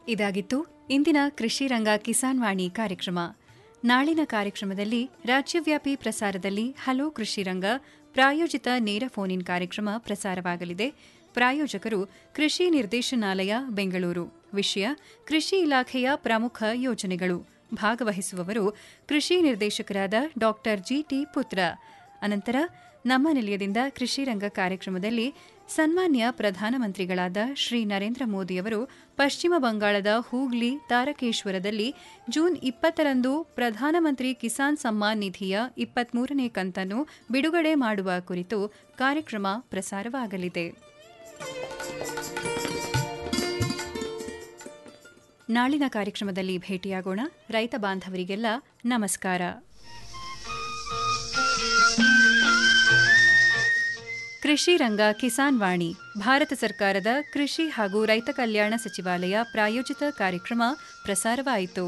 ಇದಾಗಿತ್ತು ಇಂದಿನ ಕೃಷಿ ರಂಗ ಕಿಸಾನ್ ವಾಣಿ ಕಾರ್ಯಕ್ರಮ ನಾಳಿನ ಕಾರ್ಯಕ್ರಮದಲ್ಲಿ ರಾಜ್ಯವ್ಯಾಪಿ ಪ್ರಸಾರದಲ್ಲಿ ಹಲೋ ಕೃಷಿ ರಂಗ ಪ್ರಾಯೋಜಿತ ನೇರ ಫೋನ್ ಇನ್ ಕಾರ್ಯಕ್ರಮ ಪ್ರಸಾರವಾಗಲಿದೆ ಪ್ರಾಯೋಜಕರು ಕೃಷಿ ನಿರ್ದೇಶನಾಲಯ ಬೆಂಗಳೂರು ವಿಷಯ ಕೃಷಿ ಇಲಾಖೆಯ ಪ್ರಮುಖ ಯೋಜನೆಗಳು ಭಾಗವಹಿಸುವವರು ಕೃಷಿ ನಿರ್ದೇಶಕರಾದ ಡಾ ಜಿಟಿ ಪುತ್ರ ಅನಂತರ ನಮ್ಮ ನಿಲಯದಿಂದ ಕೃಷಿ ರಂಗ ಕಾರ್ಯಕ್ರಮದಲ್ಲಿ ಸನ್ಮಾನ್ಯ ಪ್ರಧಾನಮಂತ್ರಿಗಳಾದ ಶ್ರೀ ನರೇಂದ್ರ ಮೋದಿಯವರು ಪಶ್ಚಿಮ ಬಂಗಾಳದ ಹೂಗ್ಲಿ ತಾರಕೇಶ್ವರದಲ್ಲಿ ಜೂನ್ ಇಪ್ಪತ್ತರಂದು ಪ್ರಧಾನಮಂತ್ರಿ ಕಿಸಾನ್ ಸಮ್ಮಾನ್ ನಿಧಿಯ ಇಪ್ಪತ್ಮೂರನೇ ಕಂತನ್ನು ಬಿಡುಗಡೆ ಮಾಡುವ ಕುರಿತು ಕಾರ್ಯಕ್ರಮ ಪ್ರಸಾರವಾಗಲಿದೆ ನಾಳಿನ ಕಾರ್ಯಕ್ರಮದಲ್ಲಿ ಭೇಟಿಯಾಗೋಣ ರೈತ ಬಾಂಧವರಿಗೆಲ್ಲ ನಮಸ್ಕಾರ ಕೃಷಿ ರಂಗ ಕಿಸಾನ್ ವಾಣಿ ಭಾರತ ಸರ್ಕಾರದ ಕೃಷಿ ಹಾಗೂ ರೈತ ಕಲ್ಯಾಣ ಸಚಿವಾಲಯ ಪ್ರಾಯೋಜಿತ ಕಾರ್ಯಕ್ರಮ ಪ್ರಸಾರವಾಯಿತು